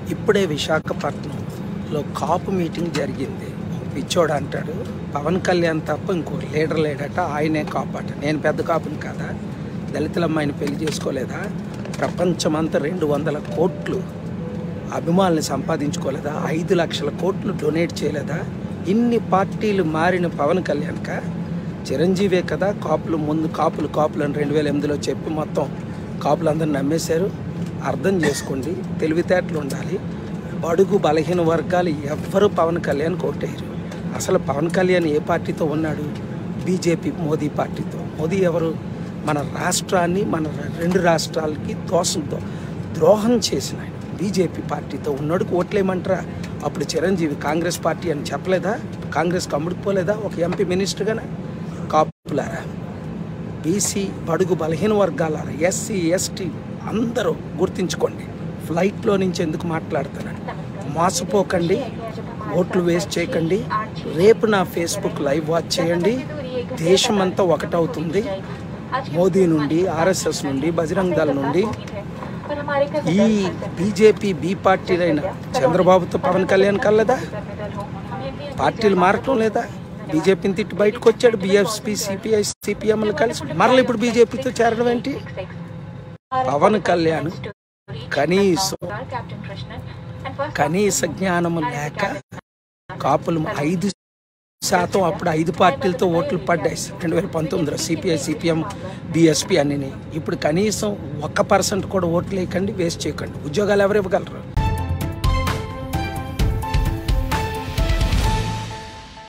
ఇప్పుడే విశాఖపట్నంలో కాపు మీటింగ్ జరిగింది పిచ్చోడు అంటాడు పవన్ కళ్యాణ్ తప్ప ఇంకో లీడర్ లేడట ఆయనే కాపు అట నేను పెద్ద కాపుని కదా దళితుల అమ్మాయిని పెళ్లి చేసుకోలేదా ప్రపంచమంతా రెండు వందల కోట్లు అభిమానులు సంపాదించుకోలేదా ఐదు లక్షల కోట్లు డొనేట్ చేయలేదా ఇన్ని పార్టీలు మారిన పవన్ కళ్యాణ్క చిరంజీవే కదా కాపులు ముందు కాపులు కాపులు అని రెండు వేల ఎనిమిదిలో చెప్పి మొత్తం కాపులు అందరూ నమ్మేశారు అర్థం చేసుకోండి తెలివితేటలు ఉండాలి బడుగు బలహీన వర్గాలు ఎవ్వరూ పవన్ కళ్యాణ్ కొట్టేయరు అసలు పవన్ కళ్యాణ్ ఏ పార్టీతో ఉన్నాడు బీజేపీ మోదీ పార్టీతో మోదీ ఎవరు మన రాష్ట్రాన్ని మన రెండు రాష్ట్రాలకి దోషంతో ద్రోహం చేసిన ఆయన బీజేపీ పార్టీతో ఉన్నోడికి ఓట్లేమంటారా అప్పుడు చిరంజీవి కాంగ్రెస్ పార్టీ అని చెప్పలేదా కాంగ్రెస్ కమ్ముడిపోలేదా ఒక ఎంపీ మినిస్టర్గానే కాపులారా బీసీ బడుగు బలహీన వర్గాలారా ఎస్సీ ఎస్టీ అందరూ గుర్తించుకోండి ఫ్లైట్లో నుంచి ఎందుకు మాట్లాడుతున్నాను మోసపోకండి ఓట్లు వేస్ట్ చేయకండి రేపు నా ఫేస్బుక్ లైవ్ వాచ్ చేయండి దేశమంతా ఒకటవుతుంది మోదీ నుండి ఆర్ఎస్ఎస్ నుండి బజరంగ్ దళ్ నుండి ఈ బీజేపీ బీ పార్టీలైన చంద్రబాబుతో పవన్ కళ్యాణ్ కలదా పార్టీలు మారటం లేదా బీజేపీని తిట్టి బయటకు వచ్చాడు బీఎస్పీ సిపిఐ సిపిఎంలు కలిసి మరలా ఇప్పుడు బీజేపీతో చేరడం ఏంటి పవన్ కళ్యాణ్ కనీసం కనీస జ్ఞానము లేక కాపులు ఐదు శాతం అప్పుడు ఐదు పార్టీలతో ఓట్లు పడ్డాయి రెండు వేల పంతొమ్మిదిలో సిపిఐ సిపిఎం బీఎస్పీ అన్ని ఇప్పుడు కనీసం ఒక్క పర్సెంట్ కూడా ఓట్లు వేయకండి వేస్ట్ చేయకండి ఉద్యోగాలు ఎవరు ఇవ్వగలరు